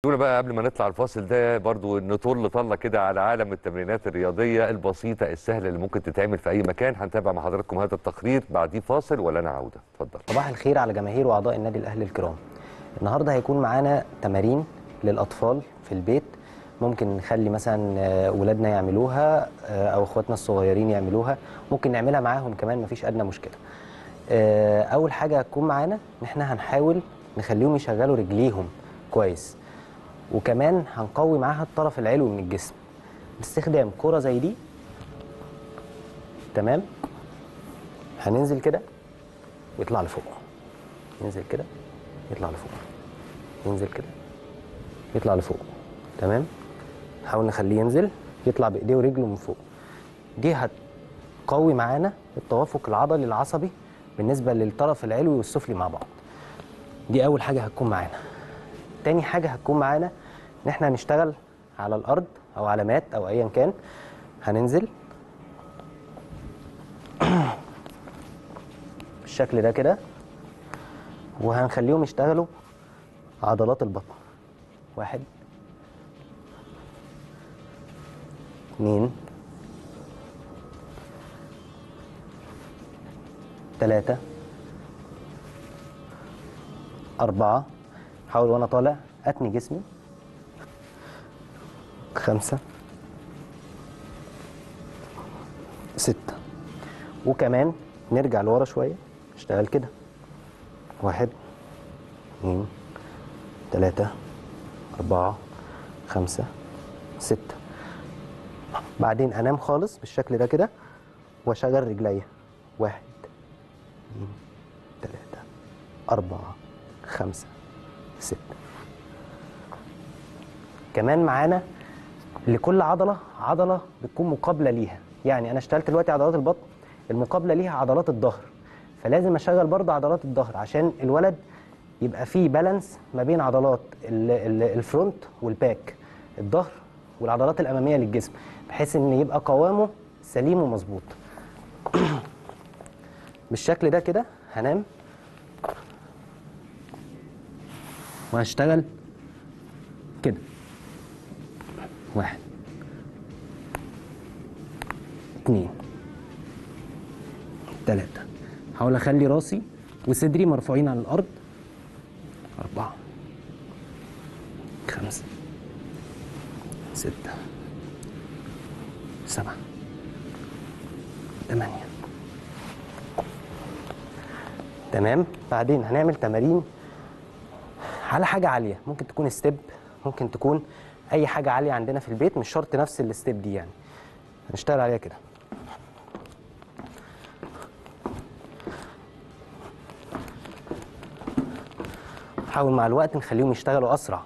خلونا بقى قبل ما نطلع الفاصل ده برضو نطل طله كده على عالم التمرينات الرياضيه البسيطه السهله اللي ممكن تتعمل في اي مكان هنتابع مع حضراتكم هذا التقرير بعديه فاصل ولا انا عوده اتفضل صباح الخير على جماهير واعضاء النادي الاهلي الكرام النهارده هيكون معانا تمارين للاطفال في البيت ممكن نخلي مثلا آه، ولادنا يعملوها آه، او اخواتنا الصغيرين يعملوها ممكن نعملها معاهم كمان مفيش ادنى مشكله آه، اول حاجه هتكون معانا ان احنا هنحاول نخليهم يشغلوا رجليهم كويس وكمان هنقوي معاها الطرف العلوي من الجسم باستخدام كرة زي دي تمام هننزل كده ويطلع لفوق ينزل كده يطلع لفوق ينزل كده يطلع لفوق تمام نحاول نخليه ينزل يطلع بايديه ورجله من فوق دي هتقوي معانا التوافق العضلي العصبي بالنسبه للطرف العلوي والسفلي مع بعض دي اول حاجه هتكون معانا تاني حاجه هتكون معانا ان احنا هنشتغل على الارض او على مات او ايا كان هننزل بالشكل ده كده وهنخليهم يشتغلوا عضلات البطن واحد اتنين تلاتة أربعة حاول وأنا طالع أتني جسمي خمسة ستة وكمان نرجع لورا شوية اشتغل كده واحد اتنين تلاتة أربعة خمسة ستة بعدين أنام خالص بالشكل ده كده وأشغل رجليا واحد اتنين تلاتة أربعة خمسة ستة كمان معانا لكل عضلة عضلة بتكون مقابلة ليها يعني أنا اشتغلت دلوقتي عضلات البطن المقابلة ليها عضلات الظهر فلازم أشغل برضه عضلات الظهر عشان الولد يبقى فيه بالانس ما بين عضلات ال- ال- الفرونت والباك الظهر والعضلات الأمامية للجسم بحيث إن يبقى قوامه سليم ومظبوط بالشكل ده كده هنام وهشتغل كده واحد اتنين تلاتة حاول اخلي راسي وصدري مرفوعين عن الارض اربعة خمسة ستة سبعة تمانية تمام بعدين هنعمل تمارين على حاجة عالية ممكن تكون ستيب ممكن تكون أي حاجة عالية عندنا في البيت مش شرط نفس الستيب دي يعني هنشتغل عليها كده نحاول مع الوقت نخليهم يشتغلوا أسرع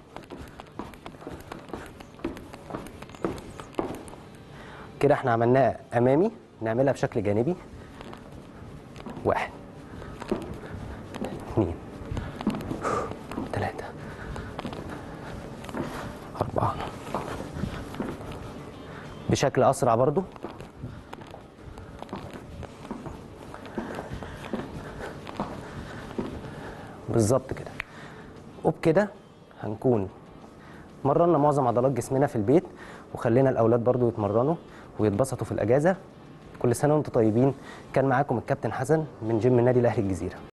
كده احنا عملناها أمامي نعملها بشكل جانبي واحد اثنين ثلاثة أربعة بشكل أسرع برضو بالظبط كده وبكده هنكون مرنا معظم عضلات جسمنا في البيت وخلينا الأولاد برضو يتمرنوا ويتبسطوا في الأجازة كل سنة وانتم طيبين كان معاكم الكابتن حسن من جيم النادي الأهلي الجزيرة